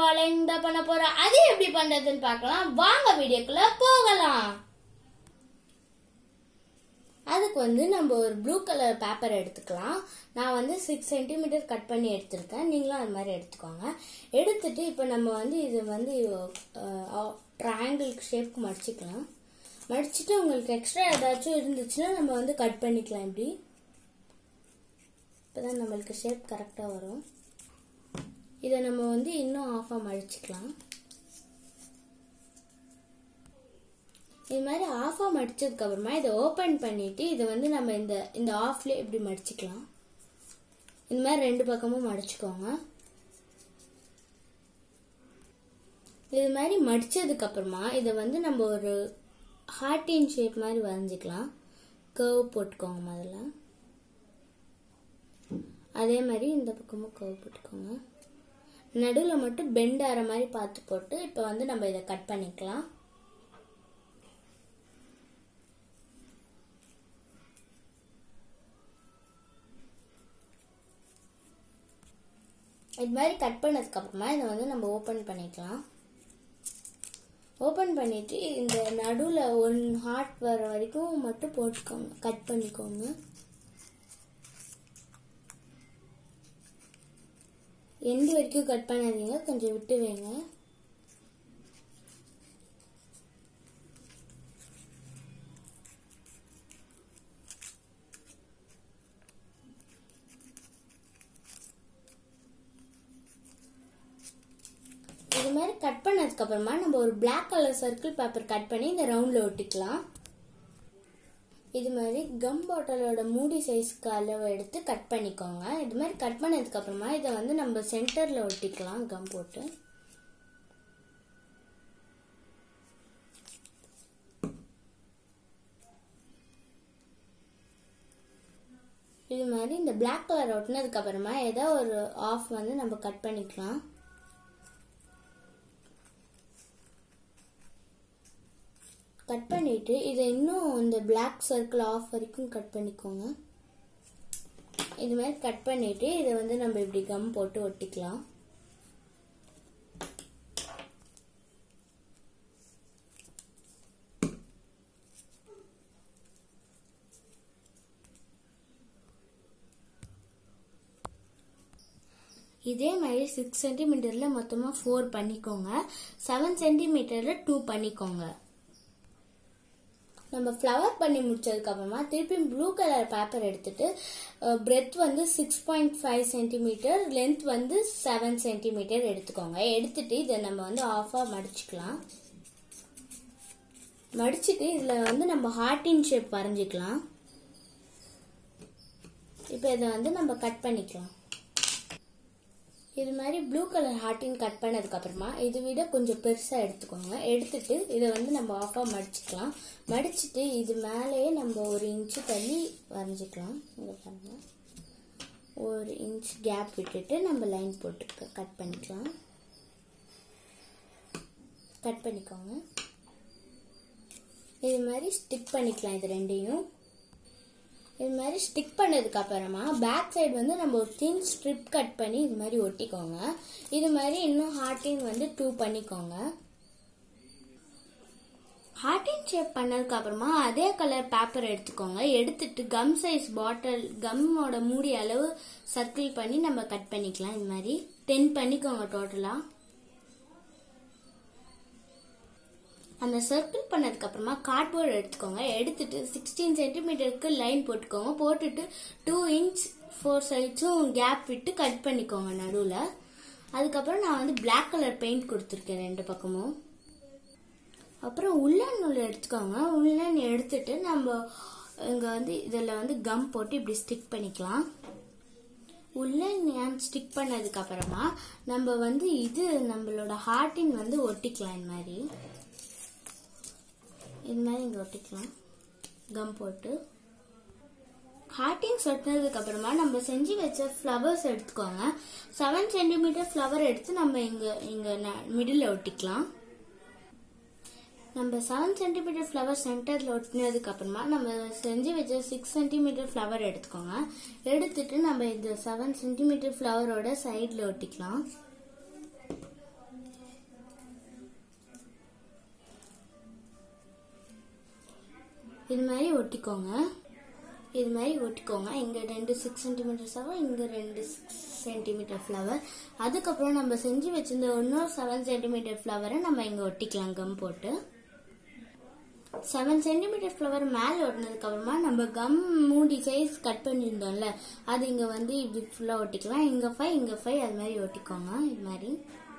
align தான் பண்ண போறோம் அது எப்படி பண்றதுன்னு பார்க்கலாம் வாங்க வீடியோக்குள்ள போகலாம் அதுக்கு வந்து நம்ம ஒரு ப்ளூ கலர் பேப்பர் எடுத்துக்கலாம் நான் வந்து சிக்ஸ் சென்டிமீட்டர் கட் பண்ணி எடுத்திருக்கேன் நீங்களும் அது மாதிரி எடுத்துக்கோங்க எடுத்துட்டு இப்போ நம்ம வந்து இது வந்து ட்ரையாங்கிள் ஷேப்க்கு மடிச்சுக்கலாம் மடிச்சுட்டு உங்களுக்கு எக்ஸ்ட்ரா ஏதாச்சும் இருந்துச்சுன்னா நம்ம வந்து கட் பண்ணிக்கலாம் இப்படி இப்போதான் நம்மளுக்கு ஷேப் கரெக்டாக வரும் இதை நம்ம வந்து இன்னும் ஆஃபாக மடிச்சுக்கலாம் இது மாதிரி ஆஃபாக மடிச்சதுக்கு அப்புறமா இதை ஓப்பன் பண்ணிட்டு இதை வந்து நம்ம இந்த இந்த ஆஃப்ல இப்படி மடிச்சுக்கலாம் இந்த மாதிரி ரெண்டு பக்கமும் மடிச்சுக்கோங்க இது மாதிரி மடிச்சதுக்கு அப்புறமா இதை வந்து நம்ம ஒரு ஹார்டின் ஷேப் மாதிரி வரைஞ்சிக்கலாம் கர்வ் போட்டுக்கோங்க முதல்ல அதே மாதிரி இந்த பக்கமும் கர்வ் போட்டுக்கோங்க நடுவில் மட்டும் பெண்ட் ஆகிற மாதிரி பார்த்து போட்டு இப்போ வந்து நம்ம இதை கட் பண்ணிக்கலாம் இது மாதிரி கட் பண்ணதுக்கு அப்புறமா இதை வந்து நம்ம ஓப்பன் பண்ணிக்கலாம் ஓப்பன் பண்ணிட்டு இந்த நடுவில் ஒன் ஹார்ட் வர வரைக்கும் மட்டும் போட்டுக்கோங்க கட் பண்ணிக்கோங்க எண்டு வரைக்கும் கட் பண்ணாதீங்க கொஞ்சம் விட்டு வைங்க இது மாதிரி கட் பண்ணதுக்கு அப்புறமா நம்ம ஒரு black colour circle paper cut பண்ணி இந்த ரவுண்ட்ல ஒட்டிக்கலாம் இது மாதிரி கம் பாட்டிலோட மூடி சைஸ்க்கு அளவு எடுத்து கட் பண்ணிக்கோங்க இது மாதிரி கட் பண்ணதுக்கு அப்புறமா இதை வந்து நம்ம சென்டர்ல ஒட்டிக்கலாம் கம் போட்டு இது மாதிரி இந்த பிளாக் கலர் ஒட்டினதுக்கு அப்புறமா ஏதோ ஒரு ஆஃப் வந்து நம்ம கட் பண்ணிக்கலாம் கட் பண்ணிட்டு இதை இன்னும் இந்த பிளாக் சர்க்கிள் ஆஃப் வரைக்கும் கட் பண்ணிக்கோங்க இது மாதிரி கட் பண்ணிட்டு இதை வந்து நம்ம இப்படி கம் போட்டு ஒட்டிக்கலாம் இதே மாதிரி சிக்ஸ் சென்டிமீட்டர்ல மொத்தமா ஃபோர் பண்ணிக்கோங்க செவன் சென்டிமீட்டர்ல டூ பண்ணிக்கோங்க நம்ம ஃப்ளவர் பண்ணி முடிச்சதுக்கு அப்புறமா திருப்பி ப்ளூ கலர் பேப்பர் எடுத்துட்டு பிரெத் வந்து six point five centimetre length வந்து செவன் சென்டிமீட்டர் எடுத்துக்கோங்க எடுத்துட்டு இதை நம்ம வந்து ஆஃபாக மடிச்சுக்கலாம் மடிச்சுட்டு இதில் வந்து நம்ம ஹார்டின் ஷேப் வரைஞ்சிக்கலாம் இப்போ இதை வந்து நம்ம கட் பண்ணிக்கலாம் இது மாதிரி ப்ளூ கலர் ஹார்டின் கட் பண்ணதுக்கு அப்புறமா இதை விட கொஞ்சம் பெருசாக எடுத்துக்கோங்க எடுத்துட்டு இதை வந்து நம்ம ஆஃபாக மடிச்சுக்கலாம் மடிச்சுட்டு இது மேலேயே நம்ம ஒரு இன்ச்சு தள்ளி வரைஞ்சிக்கலாம் இங்கே பாருங்க ஒரு இன்ச் கேப் விட்டுட்டு நம்ம லைன் போட்டு கட் பண்ணிக்கலாம் கட் பண்ணிக்கோங்க இது மாதிரி ஸ்டிக் பண்ணிக்கலாம் இது ரெண்டையும் இது மாதிரி ஸ்டிக் பண்ணதுக்கு அப்புறமா பேக் சைடு வந்து நம்ம ஒரு தின் ஸ்ட்ரிப் கட் பண்ணி இது மாதிரி ஒட்டிக்கோங்க இது மாதிரி இன்னும் ஹார்டின் வந்து டூ பண்ணிக்கோங்க ஹார்டின் ஷேப் பண்ணதுக்கு அப்புறமா அதே கலர் பேப்பர் எடுத்துக்கோங்க எடுத்துட்டு கம் சைஸ் பாட்டில் கம்மோட மூடி அளவு சர்க்கிள் பண்ணி நம்ம கட் பண்ணிக்கலாம் இது மாதிரி டென் பண்ணிக்கோங்க டோட்டலா அந்த சர்க்கிள் பண்ணதுக்கு அப்புறமா கார்ட்போர்டு எடுத்துக்கோங்க எடுத்துட்டு சிக்ஸ்டீன் சென்டிமீட்டருக்கு லைன் போட்டுக்கோங்க போட்டுட்டு டூ இன்ச் ஃபோர் சைட்ஸும் கேப் விட்டு கட் பண்ணிக்கோங்க நடுவில் அதுக்கப்புறம் நான் வந்து பிளாக் கலர் பெயிண்ட் கொடுத்துருக்கேன் ரெண்டு பக்கமும் அப்புறம் உள்ளன் நூல் எடுத்துக்கோங்க உள்ளன் எடுத்துட்டு நம்ம இங்கே வந்து இதில் வந்து கம் போட்டு இப்படி ஸ்டிக் பண்ணிக்கலாம் உள்ளன் ஏன் ஸ்டிக் பண்ணதுக்கு அப்புறமா நம்ம வந்து இது நம்மளோட ஹார்ட்டின் வந்து ஒட்டிக்கலாம் இந்த மாதிரி இது மாதிரி இங்கே ஒட்டிக்கலாம் கம் போட்டு ஹார்டிங் சொட்டினதுக்கு அப்புறமா நம்ம செஞ்சு வச்ச ஃப்ளவர்ஸ் எடுத்துக்கோங்க செவன் சென்டிமீட்டர் ஃப்ளவர் எடுத்து நம்ம இங்க இங்க மிடில் ஒட்டிக்கலாம் நம்ம செவன் சென்டிமீட்டர் ஃப்ளவர் சென்டர்ல ஒட்டினதுக்கு அப்புறமா நம்ம செஞ்சு வச்ச சிக்ஸ் சென்டிமீட்டர் ஃப்ளவர் எடுத்துக்கோங்க எடுத்துட்டு நம்ம இந்த செவன் சென்டிமீட்டர் ஃப்ளவரோட சைடில் ஒட்டிக்கலாம் இது மாதிரி ஒட்டிக்கோங்க இது மாதிரி ஒட்டிக்கோங்க இங்கே ரெண்டு சிக்ஸ் சென்டிமீட்டர் ஃப்ளவர் இங்கே ரெண்டு சிக்ஸ் சென்டிமீட்டர் ஃப்ளவர் அதுக்கப்புறம் நம்ம செஞ்சு வச்சிருந்த இன்னொரு செவன் சென்டிமீட்டர் ஃப்ளவரை நம்ம இங்கே ஒட்டிக்கலாம் கம் போட்டு செவன் சென்டிமீட்டர் ஃப்ளவர் மேலே ஒட்டினதுக்கு அப்புறமா நம்ம கம் மூடி சைஸ் கட் பண்ணியிருந்தோம்ல அது இங்கே வந்து இப்படி ஃபுல்லாக ஒட்டிக்கலாம் இங்கே ஃபைவ் இங்கே ஃபைவ் அது மாதிரி ஒட்டிக்கோங்க இது மாதிரி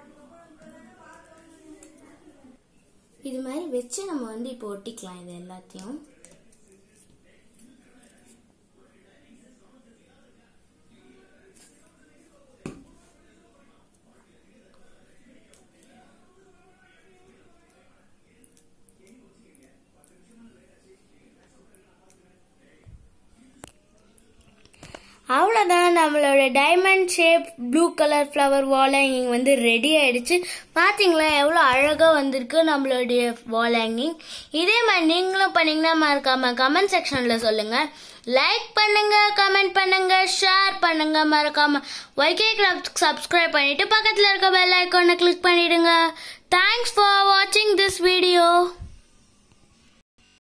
இது மாதிரி வச்சு நம்ம வந்து இப்போ ஒட்டிக்கலாம் இது எல்லாத்தையும் அவ்வளோதான் நம்மளோட diamond shape blue colour flower wall hanging வந்து ரெடி ஆயிடுச்சு பார்த்தீங்களா எவ்வளோ அழகாக வந்திருக்கு நம்மளுடைய வால் ஹேங்கிங் இதே மாதிரி நீங்களும் பண்ணீங்கன்னா மறக்காம கமெண்ட் செக்ஷனில் சொல்லுங்கள் லைக் பண்ணுங்க கமெண்ட் பண்ணுங்க ஷேர் பண்ணுங்க மறக்காம ஒய்கே கிளப் சப்ஸ்கிரைப் பண்ணிட்டு பக்கத்தில் இருக்க பெல் ஐக்கானை கிளிக் பண்ணிடுங்க தேங்க்ஸ் ஃபார் வாட்சிங் திஸ் வீடியோ